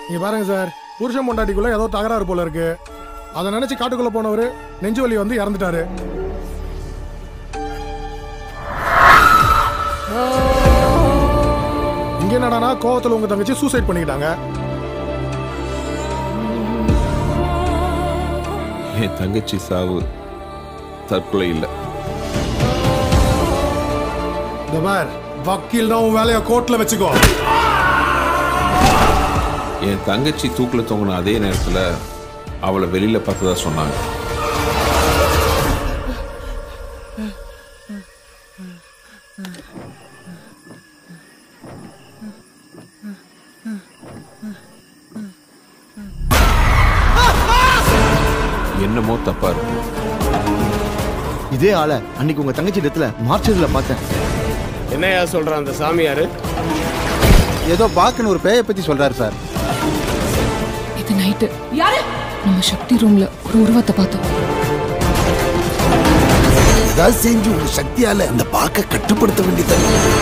நீங்க பாருங்க சார் புருஷன் பொண்டாட்டிக்குள்ள ஏதோ தகராறு போல இருக்கு அதை நினைச்சு காட்டுக்குள்ள போனவர் நெஞ்சு வலி வந்து இறந்துட்டாரு இங்க என்னடானா கோவத்துல உங்க தங்கச்சி சூசைட் பண்ணிக்கிட்டாங்க என் தங்கச்சி சாவு தற்கொலை இல்லை இந்த பார் வக்கீல் தான் உன் வேலையை கோர்ட்ல வச்சுக்கோ என் தங்கச்சி தூக்கில் தொங்கின அதே நேரத்தில் அவளை வெளியில் பார்த்ததா சொன்னாங்க என்னமோ தப்பா இருக்கு இதே ஆளை அன்னைக்கு உங்க தங்கச்சி இடத்துல மார்ச்சதுல பார்த்தேன் என்னையா சொல்றான் அந்த சாமியாரு ஏதோ பாக்குன்னு ஒரு பேயை பத்தி சொல்றாரு சார் இது நைட்டு நம்ம சக்தி ரூம்ல ஒரு உருவத்தை பார்த்தோம் ஏதாவது செஞ்சு உங்க சக்தியால அந்த பாக்க கட்டுப்படுத்த வேண்டியது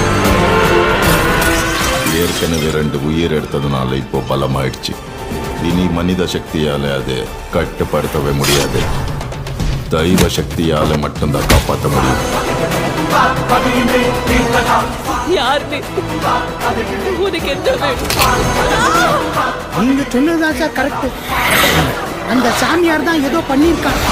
ஏற்கனவே ரெண்டு உயிர் எடுத்ததுனால இப்போ பலமாயிடுச்சு இனி மனித சக்தியால அது கட்டுப்படுத்தவே முடியாது தெய்வ சக்தியால மட்டும்தான் காப்பாற்ற முடியும் யார் நீ உனக்கு என்ன வேணும் நீங்க சொன்னதுதான் சார் கரெக்ட் அந்த சாமியார் தான் ஏதோ பண்ணியிருக்காங்க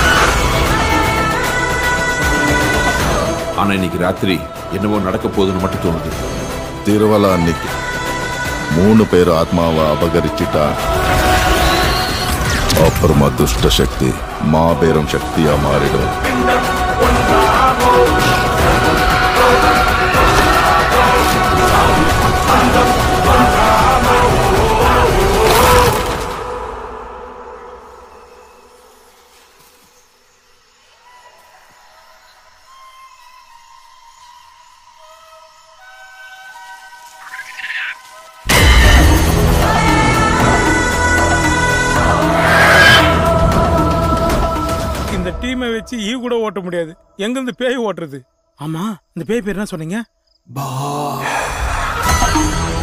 ஆனா இன்னைக்கு ராத்திரி என்னமோ நடக்க போகுதுன்னு மட்டும் தோணுது திருவலா அன்னைக்கு மூணு பேர் ஆத்மாவை அபகரிச்சிட்டா அப்புறமா துஷ்ட சக்தி மாபெரும் சக்தியா மாறிடும் இந்த டீமை வச்சு ஈ கூட ஓட்ட முடியாது எங்கிருந்து பேய் ஓட்டுறது ஆமா இந்த பேய் பேர் என்ன சொன்னீங்க